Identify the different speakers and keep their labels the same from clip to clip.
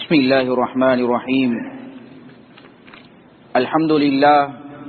Speaker 1: بسم الله الرحمن الرحيم الحمد لله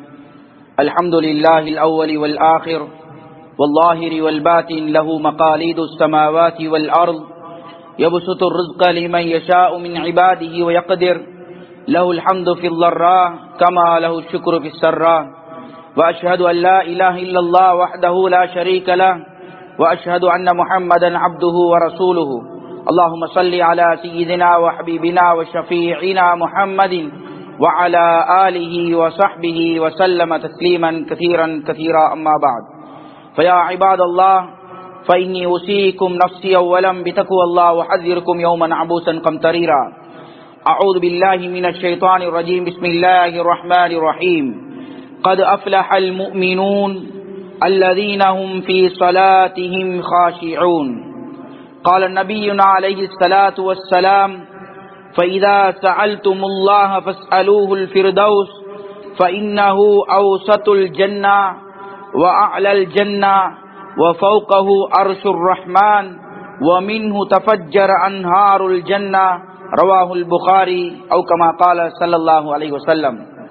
Speaker 1: الحمد لله الأول والآخر والظاهر والباطن له مقاليد السماوات والأرض يبسط الرزق لمن يشاء من عباده ويقدر له الحمد في الضراء كما له الشكر في السراء وأشهد أن لا إله إلا الله وحده لا شريك له وأشهد أن محمدا عبده ورسوله اللهم صل على سيدنا وحبيبنا وشفيعنا محمد وعلى آله وصحبه وسلم تسليما كثيرا كثيرا أما بعد فيا عباد الله فإني أوصيكم نفسي أولا بتقوى الله وحذركم يوما عبوسا قمطريرا أعوذ بالله من الشيطان الرجيم بسم الله الرحمن الرحيم قد أفلح المؤمنون الذين هم في صلاتهم خاشعون قال النبينا عليه الصلاة والسلام فإذا سألتم الله فاسألوه الفردوس فإنه أوسط الجنة وأعلى الجنة وفوقه أرش الرحمن ومنه تفجر أنهار الجنة رواه البخاري أو كما قال صلى الله عليه وسلم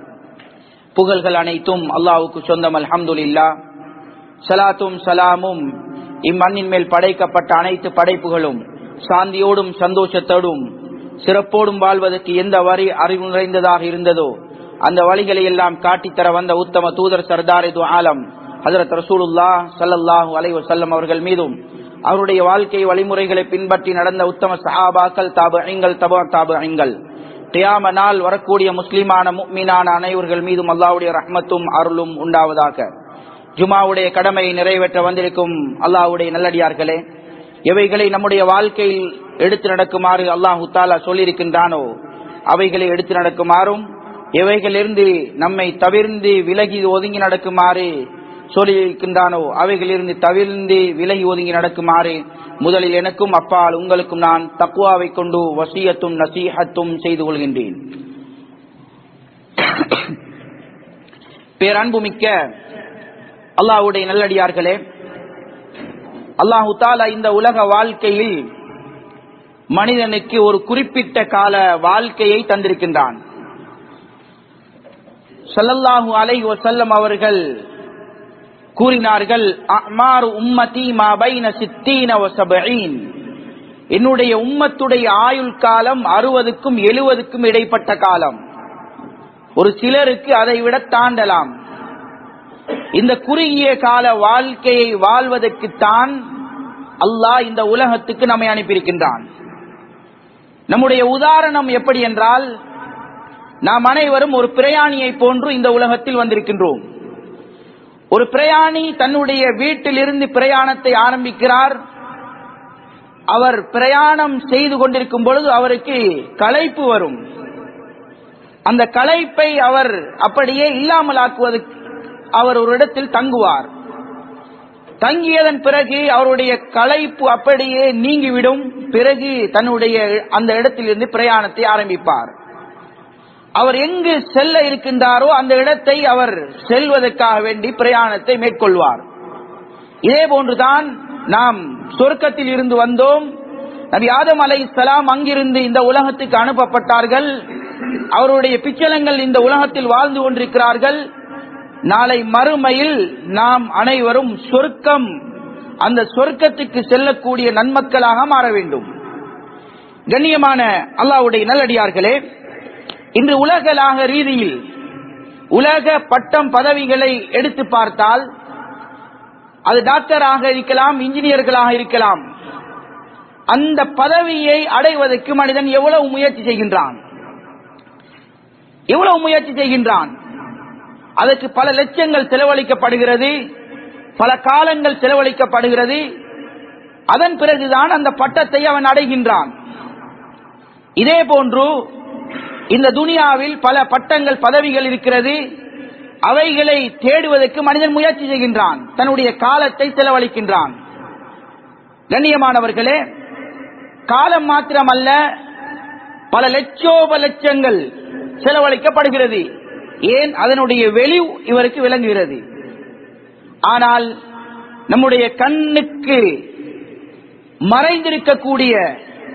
Speaker 1: புகழ்கள் அனைத்தும் அல்லாவுக்கு சொந்தம் அல்ஹம்துலில்லா சலாத்தும் சலாமும் இம்மண்ணின் மேல் படைக்கப்பட்ட அனைத்து படைப்புகளும் சாந்தியோடும் சந்தோஷத்தோடும் சிறப்போடும் வாழ்வதற்கு எந்த வரி அறிவு நிறைந்ததாக இருந்ததோ அந்த வழிகளை எல்லாம் காட்டித்தர வந்த உத்தம தூதர் சர்தார் இது ஆலம் ஹசரத் ரசூலுல்லா சல்லல்லாஹு அலை வசல்லம் அவர்கள் மீதும் அவருடைய வாழ்க்கை வழிமுறைகளை பின்பற்றி நடந்த உத்தம சஹாபாக்கள் தாபு ஐங்கள் தபா தாபு ஐங்கள் தியாம நாள் வரக்கூடிய முஸ்லிமான முக்மீனான அனைவர்கள் மீதும் அல்லாவுடைய ரஹ்மத்தும் அருளும் உண்டாவதாக ஜுமாவுடைய கடமையை நிறைவேற்ற வந்திருக்கும் அல்லாஹுடைய நல்லடியார்களே எவைகளை நம்முடைய வாழ்க்கையில் எடுத்து நடக்குமாறு அல்லாஹு தாலா சொல்லியிருக்கின்றானோ அவைகளை எடுத்து நடக்குமாறும் எவைகளிலிருந்து நம்மை தவிர்ந்து விலகி ஒதுங்கி நடக்குமாறு சொல்லியிருக்கின்றானோ அவைகளிலிருந்து தவிர்ந்து விலகி ஒதுங்கி நடக்குமாறு முதலில் எனக்கும் அப்பால் உங்களுக்கும் நான் தக்குவாவை கொண்டு வசியத்தும் நசீகத்தும் செய்து கொள்கின்றேன் பேரன்புமிக்க அல்லாஹுடைய நல்லடியார்களே அல்லாஹு தாலா இந்த உலக வாழ்க்கையில் மனிதனுக்கு ஒரு குறிப்பிட்ட கால வாழ்க்கையை தந்திருக்கின்றான் சல்லல்லாஹு அலை வசல்லம் அவர்கள் கூறினார்கள் என்னுடைய உம்மத்துடைய ஆயுள் காலம் அறுபதுக்கும் எழுபதுக்கும் இடைப்பட்ட காலம் ஒரு சிலருக்கு அதை விட தாண்டலாம் இந்த குறுகிய கால வாழ்க்கையை வாழ்வதற்குத்தான் அல்லாஹ் இந்த உலகத்துக்கு நம்மை அனுப்பியிருக்கின்றான் நம்முடைய உதாரணம் எப்படி என்றால் நாம் அனைவரும் ஒரு பிரயாணியை போன்று இந்த உலகத்தில் வந்திருக்கின்றோம் ஒரு பிரயாணி தன்னுடைய வீட்டிலிருந்து பிரயாணத்தை ஆரம்பிக்கிறார் அவர் பிரயாணம் செய்து கொண்டிருக்கும் பொழுது அவருக்கு களைப்பு வரும் அந்த களைப்பை அவர் அப்படியே இல்லாமல் ஆக்குவதற்கு அவர் ஒரு இடத்தில் தங்குவார் தங்கியதன் பிறகு அவருடைய களைப்பு அப்படியே நீங்கிவிடும் பிறகு தன்னுடைய அந்த இடத்திலிருந்து பிரயாணத்தை ஆரம்பிப்பார் அவர் எங்கு செல்ல இருக்கின்றாரோ அந்த இடத்தை அவர் செல்வதற்காக வேண்டி பிரயாணத்தை மேற்கொள்வார் இதே போன்றுதான் நாம் சொர்க்கத்தில் இருந்து வந்தோம் நபி ஆதம் அலை சலாம் அங்கிருந்து இந்த உலகத்துக்கு அனுப்பப்பட்டார்கள் அவருடைய பிச்சலங்கள் இந்த உலகத்தில் வாழ்ந்து கொண்டிருக்கிறார்கள் நாளை மறுமையில் நாம் அனைவரும் சொர்க்கம் அந்த சொர்க்கத்துக்கு செல்லக்கூடிய நன்மக்களாக மாற வேண்டும் கண்ணியமான அல்லாவுடைய நல்லடியார்களே இன்று உலகளாக ரீதியில் உலக பட்டம் பதவிகளை எடுத்து பார்த்தால் அது டாக்டராக இருக்கலாம் இன்ஜினியர்களாக இருக்கலாம் அந்த பதவியை அடைவதற்கு மனிதன் எவ்வளவு முயற்சி செய்கின்றான் எவ்வளவு முயற்சி செய்கின்றான் அதற்கு பல லட்சங்கள் செலவழிக்கப்படுகிறது பல காலங்கள் செலவழிக்கப்படுகிறது அதன் பிறகுதான் அந்த பட்டத்தை அவன் அடைகின்றான் இதே போன்று இந்த துனியாவில் பல பட்டங்கள் பதவிகள் இருக்கிறது அவைகளை தேடுவதற்கு மனிதன் முயற்சி செய்கின்றான் தன்னுடைய காலத்தை செலவழிக்கின்றான் கண்ணியமானவர்களே காலம் மாத்திரமல்ல பல லட்சோப லட்சங்கள் செலவழிக்கப்படுகிறது ஏன் அதனுடைய வெளி இவருக்கு விளங்குகிறது ஆனால் நம்முடைய கண்ணுக்கு மறைந்திருக்கக்கூடிய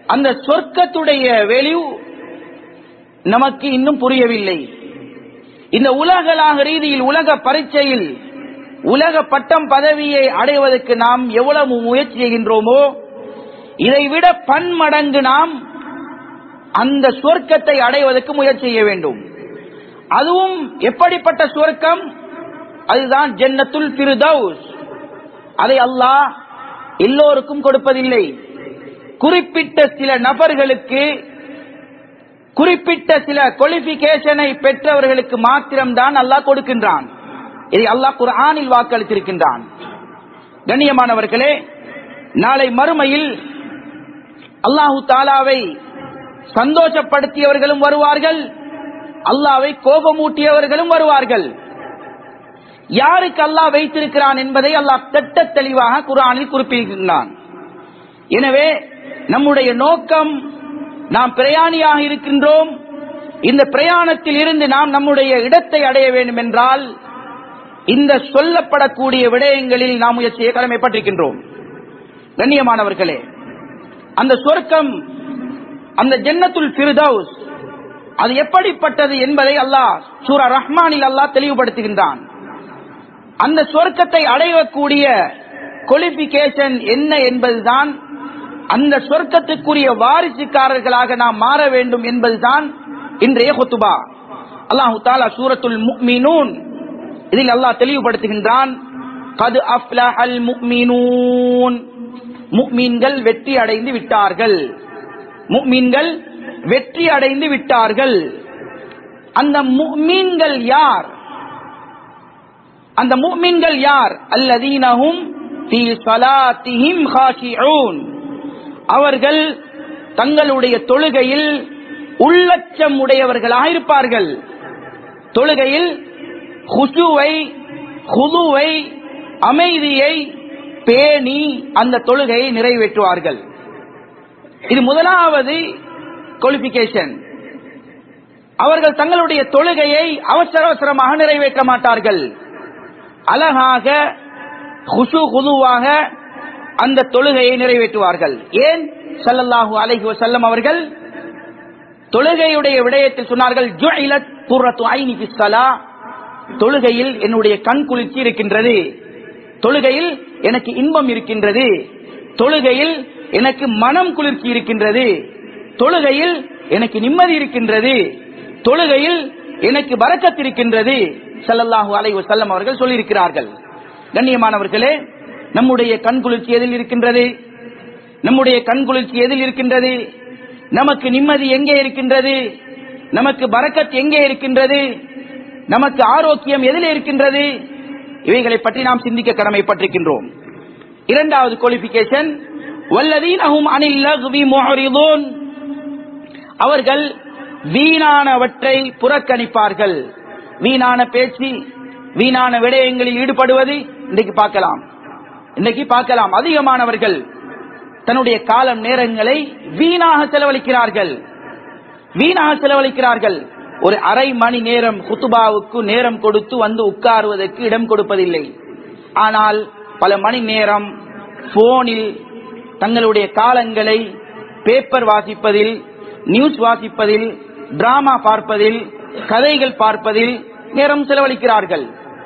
Speaker 1: அந்த சொர்க்கத்துடைய வெளிவு நமக்கு இன்னும் புரியவில்லை இந்த உலகளாக ரீதியில் உலக பரீட்சையில் உலக பட்டம் பதவியை அடைவதற்கு நாம் எவ்வளவு முயற்சி செய்கின்றோமோ இதைவிட பன்மடங்கு நாம் அந்த சொர்க்கத்தை அடைவதற்கு முயற்சி செய்ய வேண்டும் அதுவும் எப்படிப்பட்ட சொர்க்கம் அதுதான் ஜன்னத்துல் ஃபிர்தௌஸ் அதை அல்லாஹ் எல்லோருக்கும் கொடுப்பதில்லை குறிப்பிட்ட சில நபர்களுக்கு குறிப்பிட்ட சில குவாலிபிகேஷனை பெற்றவர்களுக்கு மாத்திரம்தான் அல்லாஹ் கொடுக்கின்றான் இதை அல்லாஹ் குர்ஆனில் வாக்களித்திருக்கின்றான் கண்ணியமானவர்களே நாளை மறுமையில் அல்லாஹு தாலாவை சந்தோஷப்படுத்தியவர்களும் வருவார்கள் அல்லாவை கோபமூட்டியவர்களும் வருவார்கள் யாருக்கு அல்லாஹ் வைத்திருக்கிறான் என்பதை அல்லாஹ் திட்ட தெளிவாக குரானில் குறிப்பிடுகின்றான் எனவே நம்முடைய நோக்கம் நாம் பிரயாணியாக இருக்கின்றோம் இந்த பிரயாணத்தில் இருந்து நாம் நம்முடைய இடத்தை அடைய வேண்டும் என்றால் இந்த சொல்லப்படக்கூடிய விடயங்களில் நாம் முயற்சியை கடமைப்பட்டிருக்கின்றோம் கண்ணியமானவர்களே அந்த சொர்க்கம் அந்த ஜன்னத்துல் ஃபிர்தௌஸ் அது எப்படிப்பட்டது என்பதை அல்லாஹ் சூரா ரஹ்மானில் அல்லாஹ் தெளிவுபடுத்துகின்றான் அந்த சொர்க்கத்தை அடையக்கூடிய குவாலிபிகேஷன் என்ன என்பதுதான் அந்த சொர்க்கத்துக்குரிய வாரிசுக்காரர்களாக நாம் மாற வேண்டும் என்பதுதான் இன்றைய ஹுத்துபா அல்லாஹு தாலா சூரத்துல் முக்மினூன் இதில் அல்லாஹ் தெளிவுபடுத்துகின்றான் கது அஃப்லஹல் முக்மினூன் முக்மீன்கள் வெற்றி அடைந்து விட்டார்கள் முக்மீன்கள் வெற்றி அடைந்து விட்டார்கள் அந்த முக்மீன்கள் யார் அந்த முக்மீன்கள் யார் அல்லதீனஹும் ஃபீ ஸலாத்திஹிம் காஷிஊன் அவர்கள் தங்களுடைய தொழுகையில் உள்ளச்சம் உடையவர்களாக இருப்பார்கள் தொழுகையில் ஹுசுவை ஹுதுவை அமைதியை பேணி அந்த தொழுகையை நிறைவேற்றுவார்கள் இது முதலாவது குவாலிபிகேஷன் அவர்கள் தங்களுடைய தொழுகையை அவசர அவசரமாக நிறைவேற்ற மாட்டார்கள் அழகாக குசு குதுவாக அந்த தொழுகையை நிறைவேற்றுவார்கள் ஏன் ஸல்லல்லாஹு அலைஹி வஸல்லம் அவர்கள் தொழுகையுடைய விடயத்தில் சொன்னார்கள் ஜுஇலத் குர்ரத்து ஐனி ஃபிஸ் ஸலா தொழுகையில் என்னுடைய கண் குளிர்ச்சி இருக்கின்றது தொழுகையில் எனக்கு இன்பம் இருக்கின்றது தொழுகையில் எனக்கு மனம் குளிர்ச்சி இருக்கின்றது தொழுகையில் எனக்கு நிம்மதி இருக்கின்றது தொழுகையில் எனக்கு வரக்கத் இருக்கின்றது ஸல்லல்லாஹு அலைஹி வஸல்லம் அவர்கள் சொல்லியிருக்கிறார்கள் கண்ணியமானவர்களே நம்முடைய கண் குளிர்ச்சி எதில் இருக்கின்றது நம்முடைய கண் குளிர்ச்சி எதில் இருக்கின்றது நமக்கு நிம்மதி எங்கே இருக்கின்றது நமக்கு பரக்கத் எங்கே இருக்கின்றது நமக்கு ஆரோக்கியம் எதில் இருக்கின்றது இவைகளை பற்றி நாம் சிந்திக்க கடமைப்பட்டிருக்கின்றோம் இரண்டாவது குவாலிபிகேஷன் வல்லதீனஹும் அனில் லக்வி முஹரிதூன் அவர்கள் வீணானவற்றை புறக்கணிப்பார்கள் வீணான பேச்சு வீணான விடயங்களில் ஈடுபடுவது இன்றைக்கு பார்க்கலாம் இன்றைக்கு பார்க்கலாம் அதிகமானவர்கள் தன்னுடைய காலம் நேரங்களை வீணாக செலவழிக்கிறார்கள் வீணாக செலவழிக்கிறார்கள் ஒரு அரை மணி நேரம் குத்துபாவுக்கு நேரம் கொடுத்து வந்து உட்காருவதற்கு இடம் கொடுப்பதில்லை ஆனால் பல மணி நேரம் போனில் தங்களுடைய காலங்களை பேப்பர் வாசிப்பதில் நியூஸ் வாசிப்பதில் டிராமா பார்ப்பதில் கதைகள் பார்ப்பதில் நேரம் செலவழிக்கிறார்கள்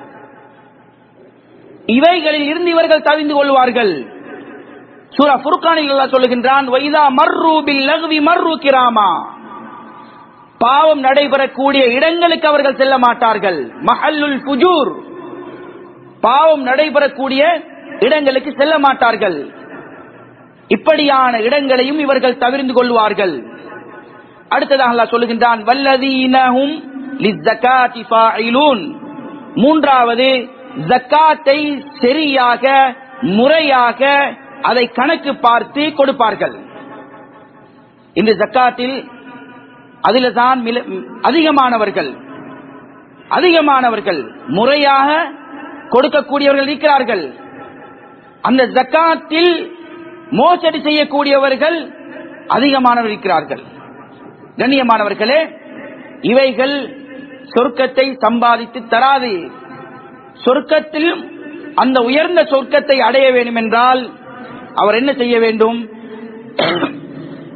Speaker 1: இவைகளில் இருந்து இவர்கள் தவிந்து கொள்வார்கள் சூரா ஃபுர்கானில் அல்லாஹ் சொல்லுகின்றான் வைதா மர்ரு பில் லக்வி மர்ரு கிராமா பாவம் நடைபெறக்கூடிய இடங்களுக்கு அவர்கள் செல்ல மாட்டார்கள் மஹல்லுல் ஃபுஜூர் பாவம் நடைபெறக்கூடிய இடங்களுக்கு செல்ல மாட்டார்கள் இப்படியான இடங்களையும் இவர்கள் தவிர்ந்து கொள்வார்கள் அடுத்ததாக அல்லாஹ் சொல்லுகின்றான் வல்லதீனஹும் லிஸ்ஸகாத்தி ஃபாயிலூன் மூன்றாவது ஜக்காத்தை சரியாக முறையாக அதை கணக்கு பார்த்து கொடுப்பார்கள் இந்த ஜக்காத்தில் அதில் தான் மில- அதிகமானவர்கள் அதிகமானவர்கள் முறையாக கொடுக்கக்கூடியவர்கள் இருக்கிறார்கள் அந்த ஜக்காத்தில் மோசடி செய்யக்கூடியவர்கள் அதிகமானவர் இருக்கிறார்கள் கண்ணியமானவர்களே இவைகள் சொர்க்கத்தை சம்பாதித்து தராது சொர்க்கத்தில் அந்த உயர்ந்த சொர்க்கத்தை அடைய வேண்டும் என்றால் அவர் என்ன செய்ய வேண்டும்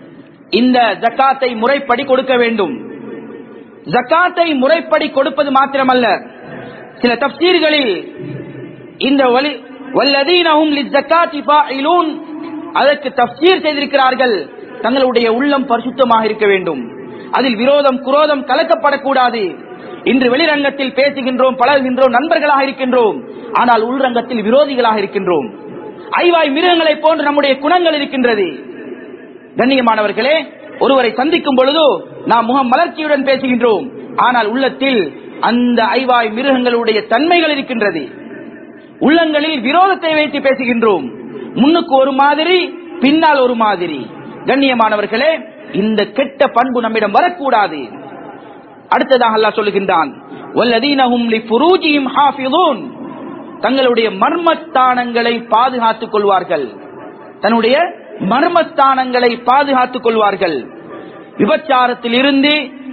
Speaker 1: இந்த ஜக்காத்தை முறைப்படி கொடுக்க வேண்டும் ஜக்காத்தை முறைப்படி கொடுப்பது மாத்திரமல்ல சில தப்சீர்களில் இந்த வழி வல்லதீனஹும் லிஸ்ஸகாத்தி ஃபாயிலூன் அதற்கு தப்சீர் செய்திருக்கிறார்கள் தங்களுடைய உள்ளம் பரிசுத்தமாக இருக்க வேண்டும் அதில் விரோதம் குரோதம் கலக்கப்படக்கூடாது இன்று வெளிரங்கத்தில் பேசுகின்றோம் பழகுகின்றோம் நண்பர்களாக இருக்கின்றோம் ஆனால் உள்ரங்கத்தில் விரோதிகளாக இருக்கின்றோம் ஐவாய் மிருகங்களைப் போன்று நம்முடைய குணங்கள் இருக்கின்றது கண்ணியமானவர்களே ஒருவரை சந்திக்கும் பொழுது நாம் முகம் மலர்ச்சியுடன் பேசுகின்றோம் ஆனால் உள்ளத்தில் அந்த ஐவாய் மிருகங்களுடைய தன்மைகள் இருக்கின்றது உள்ளங்களில் விரோதத்தை வைத்து பேசுகின்றோம் முன்னுக்கு ஒரு மாதிரி பின்னால் ஒரு மாதிரி கண்ணியமானவர்களே இந்த கெட்ட பண்பு நம்மிடம் வரக்கூடாது அடுத்ததாக அல்லாஹ் சொல்லுகின்றான் வல்லதீனஹும் லிஃபுரூஜிஹிம் ஹாஃபிதூன் தங்களுடைய மர்மஸ்தானங்களை பாதுகாத்துக் கொள்வார்கள் தன்னுடைய மர்மஸ்தானங்களை பாதுகாத்துக் கொள்வார்கள் விபச்சாரத்தில் இருந்து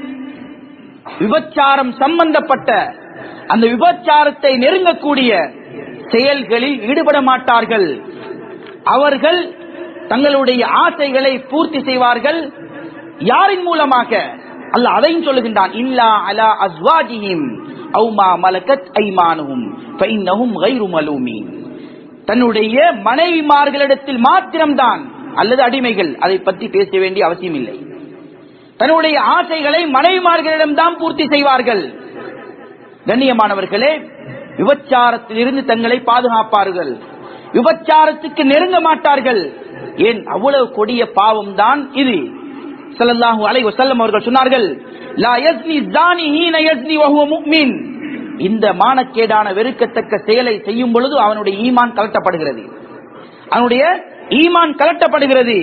Speaker 1: விபச்சாரம் சம்பந்தப்பட்ட அந்த விபச்சாரத்தை நெருங்கக்கூடிய செயல்களில் ஈடுபட மாட்டார்கள் அவர்கள் தங்களுடைய ஆசைகளை பூர்த்தி செய்வார்கள் யாரின் மூலமாக அல்ல அதையும் சொல்லுகின்றான் இல்லா அலா அஸ்வாஜிஹிம் அவுமா மலக்கத் ஐமானுஹும் ஃபைன்னஹும் கைரு மலூமீன் தன்னுடைய மனைவிமார்களிடத்தில் மாத்திரம்தான் அல்லது அடிமைகள் அதை பற்றி பேச வேண்டிய அவசியம் இல்லை தன்னுடைய ஆசைகளை மனைவிமார்களிடம் தான் பூர்த்தி செய்வார்கள் கண்ணியமானவர்களே விபச்சாரத்தில் இருந்து தங்களை பாதுகாப்பார்கள் விபச்சாரத்துக்கு நெருங்க மாட்டார்கள் ஏன் அவ்வளவு கொடிய பாவம் தான் இது ஸல்லல்லாஹு அலைஹி வஸல்லம் அவர்கள் சொன்னார்கள் லா யஸ்னி ஸானி ஹீன யஸ்னி வஹுவ முஃமின் இந்த மானக்கேடான வெறுக்கத்தக்க செயலை செய்யும் பொழுது அவனுடைய ஈமான் கலட்டப்படுகிறது அவனுடைய ஈமான் கலட்டப்படுகிறது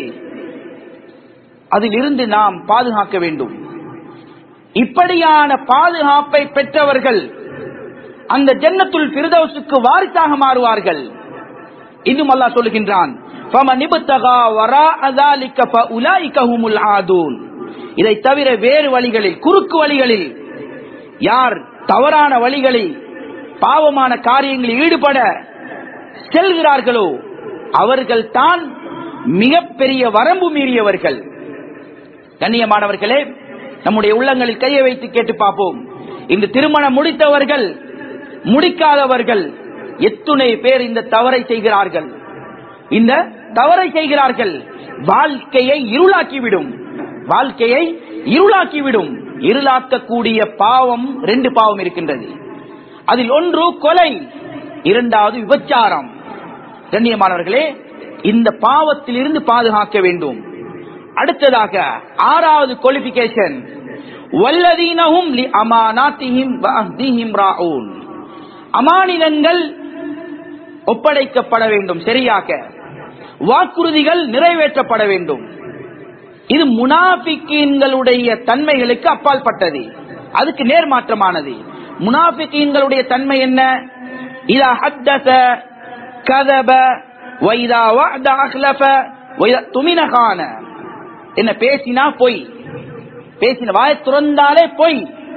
Speaker 1: அதிலிருந்து நாம் பாதுகாக்க வேண்டும் இப்படியான பாதுகாப்பை பெற்றவர்கள் அந்த ஜன்னத்துல் பிரதோசுக்கு வாரிசாக மாறுவார்கள் இன்னும் அல்லாஹ் சொல்லுகின்றான் فَمَنِ ابْتَغَى وَرَاءَ ذَلِكَ فَأُولَئِكَ هُمُ الْعَادُونَ இதை தவிர வேறு வழிகளில் குறுக்கு வழிகளில் யார் தவறான வழிகளில் பாவமான காரியங்களில் ஈடுபட செல்கிறார்களோ அவர்கள் தான் மிகப்பெரிய வரம்பு மீறியவர்கள் கண்ணியமானவர்களே நம்முடைய உள்ளங்களில் கையை வைத்து கேட்டு பார்ப்போம் இந்த திருமணம் முடித்தவர்கள் முடிக்காதவர்கள் எத்துணை பேர் இந்த தவறை செய்கிறார்கள் இந்த தவறை செய்கிறார்கள் வாழ்க்கையை இருளாக்கிவிடும் வாழ்க்கையை இருளாக்கிவிடும் இருளாக்கக்கூடிய பாவம் ரெண்டு பாவம் இருக்கின்றது அதில் ஒன்று கொலை இரண்டாவது விபச்சாரம் கண்ணியமானவர்களே இந்த பாவத்தில் இருந்து பாதுகாக்க வேண்டும் அடுத்ததாக ஆறாவது குவாலிபிகேஷன் வல்லதீனஹும் லி அமானாத்திஹிம் வஅஹ்திஹிம் ராஊன் அமானிதங்கள் ஒப்படைக்கப்பட வேண்டும் சரியாக வாக்குறுதிகள் நிறைவேற்றப்பட வேண்டும் இது முனாபிக்கீன்களுடைய தன்மைகளுக்கு அப்பால் பட்டது அதுக்கு நேர்மாற்றமானது முனாபிக்கீன்களுடைய தன்மை என்ன இதா ஹத்தச கதப வைதா வஅத அஹ்லஃப வைதா துமின கான என்ன பேசினா பொய் பேசின வாயை துறந்தாலே பொய்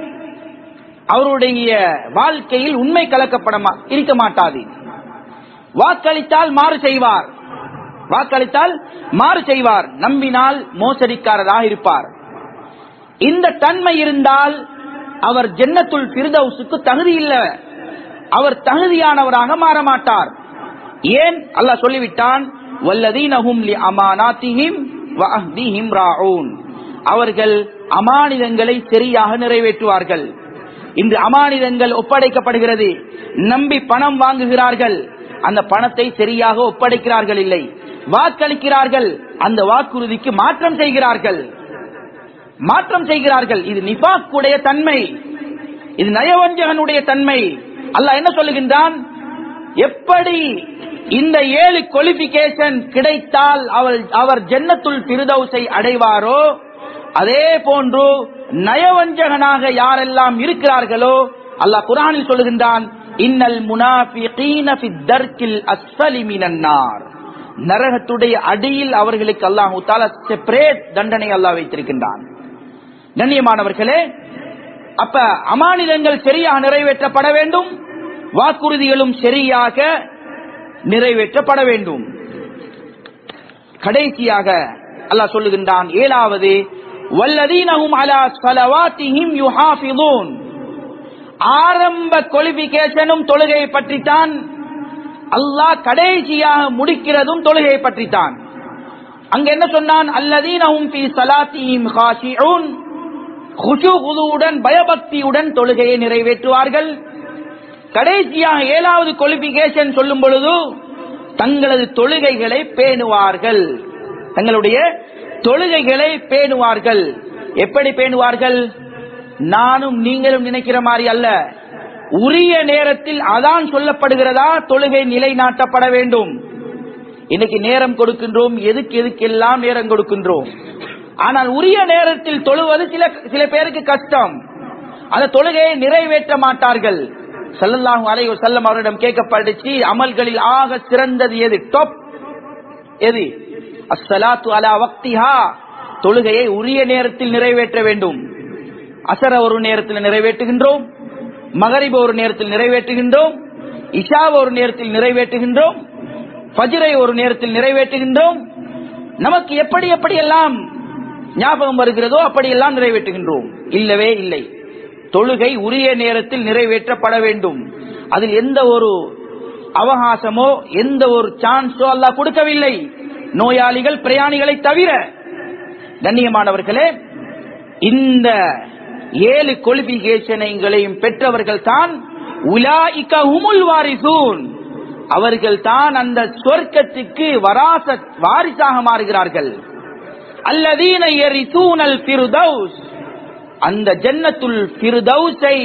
Speaker 1: அவருடைய வாழ்க்கையில் உண்மை கலக்கப்பட மா- இருக்க மாட்டாது வாக்களித்தால் மாறு செய்வார் வாக்களித்தால் மாறு செய்வார் நம்பினால் மோசடிக்காரராக இருப்பார் இந்த தன்மை இருந்தால் அவர் ஜன்னத்துல் பிரதௌசுக்கு தகுதி இல்லை அவர் தகுதியானவராக மாற மாட்டார் ஏன் அல்லாஹ் சொல்லிவிட்டான் வல்லதீனஹும் லி அமானாத்திஹிம் வஅஹ்திஹிம் ராஊன் அவர்கள் அமானிதங்களை சரியாக நிறைவேற்றுவார்கள் இன்று அமானிதங்கள் ஒப்படைக்கப்படுகிறது நம்பி பணம் வாங்குகிறார்கள் அந்த பணத்தை சரியாக ஒப்படைக்கிறார்கள் இல்லை வாக்களிக்கிறார்கள் அந்த வாக்குறுதிக்கு மாற்றம் செய்கிறார்கள் மாற்றம் செய்கிறார்கள் இது நிபாக்குடைய தன்மை இது நயவஞ்சகனுடைய தன்மை அல்லாஹ் என்ன சொல்லுகின்றான் எப்படி இந்த ஏழு குவாலிபிகேஷன் கிடைத்தால் அவள் அவர் ஜன்னத்துல் பிரதௌசை அடைவாரோ அதே போன்று நயவஞ்சகனாக யாரெல்லாம் இருக்கிறார்களோ அல்லாஹ் குர்ஆனில் சொல்லுகின்றான் இன்னல் முனாஃபிகீன ஃபித் தர்க்கில் அஸ்ஃபலி மினன் நார் நரகத்துடைய அடியில் அவர்களுக்கு அல்லாஹ் தஆலா செப்பரேட் தண்டனை அல்லாஹ் வைத்திருக்கின்றான் கண்ணியமானவர்களே அப்ப அமானிதங்கள் சரியாக நிறைவேற்றப்பட வேண்டும் வாக்குறுதிகளும் சரியாக நிறைவேற்றப்பட வேண்டும் கடைசியாக அல்லாஹ் சொல்லுகின்றான் ஏழாவது வல்லதீனஹும் அலா ஸலவாத்திஹிம் யுஹாஃபிதூன் ஆரம்ப குவாலிபிகேஷனும் தொழுகையை பற்றித்தான் அல்லாஹ் கடைசியாக முடிக்கிறதும் தொழுகையை பற்றித்தான் அங்க என்ன சொன்னான் அல்லதீனஹும் ஃபீ ஸலாத்திஹிம் காஷிஊன் குஷுகுதுவுடன் பயபக்தியுடன் தொழுகையை நிறைவேற்றுவார்கள் கடைசியாக ஏழாவது குவாலிபிகேஷன் சொல்லும் பொழுது தங்களது தொழுகைகளை பேணுவார்கள் தங்களுடைய தொழுகைகளை பேணுவார்கள் எப்படி பேணுவார்கள் நானும் நீங்களும் நினைக்கிற மாதிரி அல்ல உரிய நேரத்தில் அதான் சொல்லப்படுகிறதா தொழுகை நிலைநாட்டப்பட வேண்டும் இன்னைக்கு நேரம் கொடுக்கின்றோம் எதுக்கு எதுக்கெல்லாம் நேரம் கொடுக்கின்றோம் ஆனால் உரிய நேரத்தில் தொழுவது சில சில பேருக்கு கஷ்டம் அந்த தொழுகையை நிறைவேற்ற மாட்டார்கள் சல்லல்லாஹு அலைஹி வஸல்லம் அவரிடம் கேட்கப்பட்டுச்சு அமல்களில் ஆக சிறந்தது எது டாப் எது அஸ்ஸலாத்து அலா வக்திஹா தொழுகையை உரிய நேரத்தில் நிறைவேற்ற வேண்டும் அசர ஒரு நேரத்தில் நிறைவேற்றுகின்றோம் மகரிப ஒரு நேரத்தில் நிறைவேற்றுகின்றோம் இஷா ஒரு நேரத்தில் நிறைவேற்றுகின்றோம் ஃபஜ்ரை ஒரு நேரத்தில் நிறைவேற்றுகின்றோம் நமக்கு எப்படி எப்படி எல்லாம் ஞாபகம் வருகிறதோ அப்படியெல்லாம் நிறைவேற்றுகின்றோம் இல்லவே இல்லை தொழுகை உரிய நேரத்தில் நிறைவேற்றப்பட வேண்டும் அதில் எந்த ஒரு அவகாசமோ எந்த ஒரு சான்ஸோ அல்லாஹ் கொடுக்கவில்லை நோயாளிகள் பிரயாணிகளை தவிர கண்ணியமானவர்களே இந்த ஏழு கொலிபிகேஷனைகளையும் பெற்றவர்கள் தான் உலாயிக்க உமுல் வாரிசூன் அவர்கள் தான் அந்த சொர்க்கத்துக்கு வராச வாரிசாக மாறுகிறார்கள் அல்லதீன எரிசூனல் ஃபிர்தௌஸ் அந்த ஜன்னத்துல் ஃபிர்தௌஸை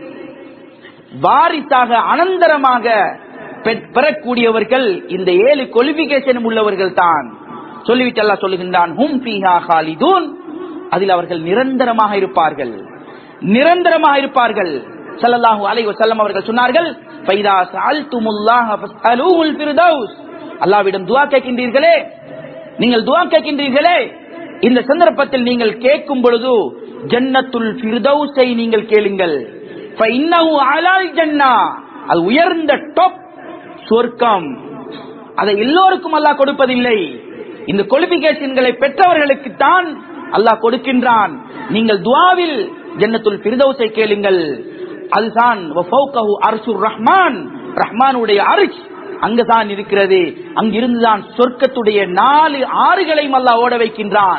Speaker 1: வாரிசாக அனந்தரமாக பெற்- பெறக்கூடியவர்கள் இந்த ஏழு குவாலிபிகேஷனும் உள்ளவர்கள் தான் சொல்லிவிட்டு அல்லாஹ் சொல்லுகின்றான் ஹும் ஃபீஹா ஹாலிதூன் அதில் அவர்கள் நிரந்தரமாக இருப்பார்கள் நிரந்தரமாக இருப்பார்கள் ஸல்லல்லாஹு அலைஹி வஸல்லம் அவர்கள் சொன்னார்கள் ஃபைதா சஅல்துமுல்லாஹ ஃபஸ்அலூஹுல் ஃபிர்தௌஸ் அல்லாஹ்விடம் துஆ கேட்கின்றீர்களே நீங்கள் துஆ கேட்கின்றீர்களே இந்த சந்தர்ப்பத்தில் நீங்கள் கேட்கும் பொழுது ஜன்னத்துல் ஃபிர்தௌஸை நீங்கள் கேளுங்கள் ஃபஇன்னஹு அலால் ஜன்னா அது உயர்ந்த டாப் சொர்க்கம் அதை எல்லோருக்கும் அல்லாஹ் கொடுப்பதில்லை இந்த குவாலிபிகேஷன்களை பெற்றவர்களுக்கு தான் அல்லாஹ் கொடுக்கின்றான் நீங்கள் துவாவில் ஜன்னத்துல் ஃபிர்தௌஸை கேளுங்கள் அதுதான் வஃபௌகஹு அர்ஷுர் ரஹ்மான் ரஹ்மானுடைய அரிஷ் அங்குதான் இருக்கிறது அங்கிருந்துதான் சொர்க்கத்துடைய நாலு ஆறுகளையும் அல்லாஹ் ஓட வைக்கின்றான்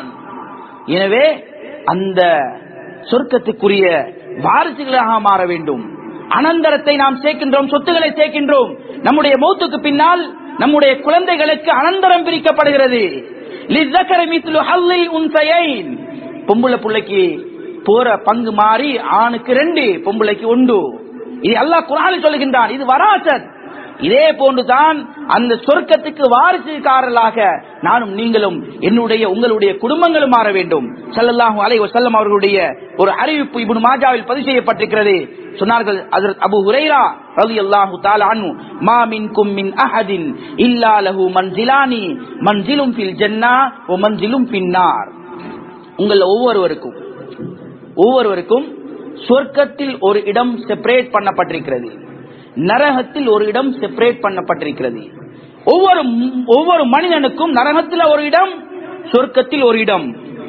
Speaker 1: எனவே அந்த சொர்க்கத்துக்குரிய வாரிசுகளாக மாற வேண்டும் அனந்தரத்தை நாம் சேர்க்கின்றோம் சொத்துக்களை சேர்க்கின்றோம் நம்முடைய மௌத்துக்கு பின்னால் நம்முடைய குழந்தைகளுக்கு அனந்தரம் பிரிக்கப்படுகிறது லிஸ்ஸக்கரி மிஸ்லு ஹல்லில் உன்சையைன். பொம்புளை புள்ளைக்கு போற பங்கு மாறி ஆணுக்கு ரெண்டு பொம்பளைக்கு ஒன்று இது அல்லாஹ் குரானில் சொல்லுகின்றான் இது வராசத் இதே போன்றுதான் அந்த சொர்க்கத்துக்கு வாரிசுக்காரர்களாக நானும் நீங்களும் என்னுடைய உங்களுடைய குடும்பங்களும் மாற வேண்டும் ஸல்லல்லாஹு அலைஹி வஸல்லம் அவர்களுடைய ஒரு அறிவிப்பு இப்னு மாஜாவில் பதிவு செய்யப்பட்டிருக்கிறது சொன்னார்கள் ஹஜ்ரத் அபூ ஹுரைரா ரலியல்லாஹு தஆலா அன்ஹு மா மின்கும் மின் அஹதின் இல்லா லஹு மன்சிலானி மன்சிலும் ஃபில் ஜன்னா வ மன்சிலும் ஃபின்னார் உங்கள் ஒவ்வொருவருக்கும் ஒவ்வொருவருக்கும் சொர்க்கத்தில் ஒரு இடம் செப்பரேட் பண்ணப்பட்டிருக்கிறது நரகத்தில் ஒரு இடம் செப்பரேட் பண்ணப்பட்டிருக்கிறது ஒவ்வொரு ஒவ்வொரு மனிதனுக்கும் நரகத்தில் ஒரு இடம் சொர்க்கத்தில் ஒரு இடம்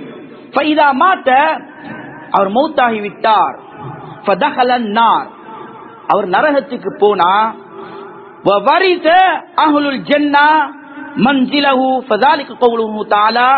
Speaker 1: ஃபைதா மாத்த அவர் மௌத்தாகி விட்டார் ஃபதஹலன் நார் அவர் நரகத்துக்கு போனா وورث أهل الجنة منزله فذلك قوله تعالى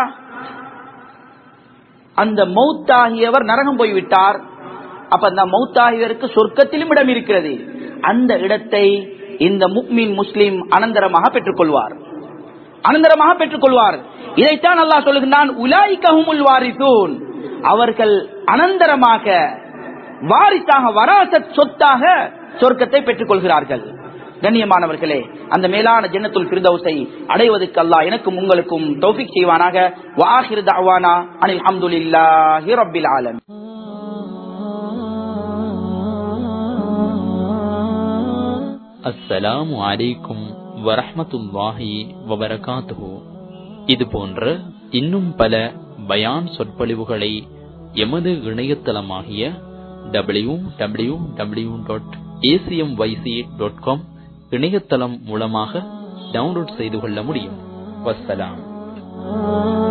Speaker 1: அந்த மௌத்தாகியவர் நரகம் போய்விட்டார் அப்ப அந்த மௌத்தாகியவருக்கு சொர்க்கத்திலும் இடம் இருக்கிறது அந்த இடத்தை இந்த முக்மின் முஸ்லிம் அனந்தரமாக பெற்றுக்கொள்வார் அனந்தரமாக பெற்றுக்கொள்வார் இதைத்தான் அல்லாஹ் சொல்லுகின்றான் உலாய்கஹுமுல் வாரிசூன் அவர்கள் அனந்தரமாக வாரிசாக வராசத் சொத்தாக சொர்க்கத்தை பெற்றுக்கொள்கிறார்கள் கண்ணியமானவர்களே அந்த மேலான ஜன்னத்துல் ஃபிர்தௌஸை அடைவதற்கு அல்லாஹ் எனக்கும் உங்களுக்கும் தௌஃபிக் செய்வானாக வாஹிர் தஅவானா அனில் ஹம்துலில்லாஹி ரப்பில் ஆலமீன்
Speaker 2: அஸ்ஸலாமு அலைக்கும் வரஹ்மத்துல்லாஹி வபரகாத்துஹு இது போன்ற இன்னும் பல பயான் சொற்பொழிவுகளை எமது இணையதளமாகிய W W W dot ACM YC dot com இணையதளம் மூலமாக டவுன்லோட் செய்து கொள்ள முடியும் வஸ்ஸலாம்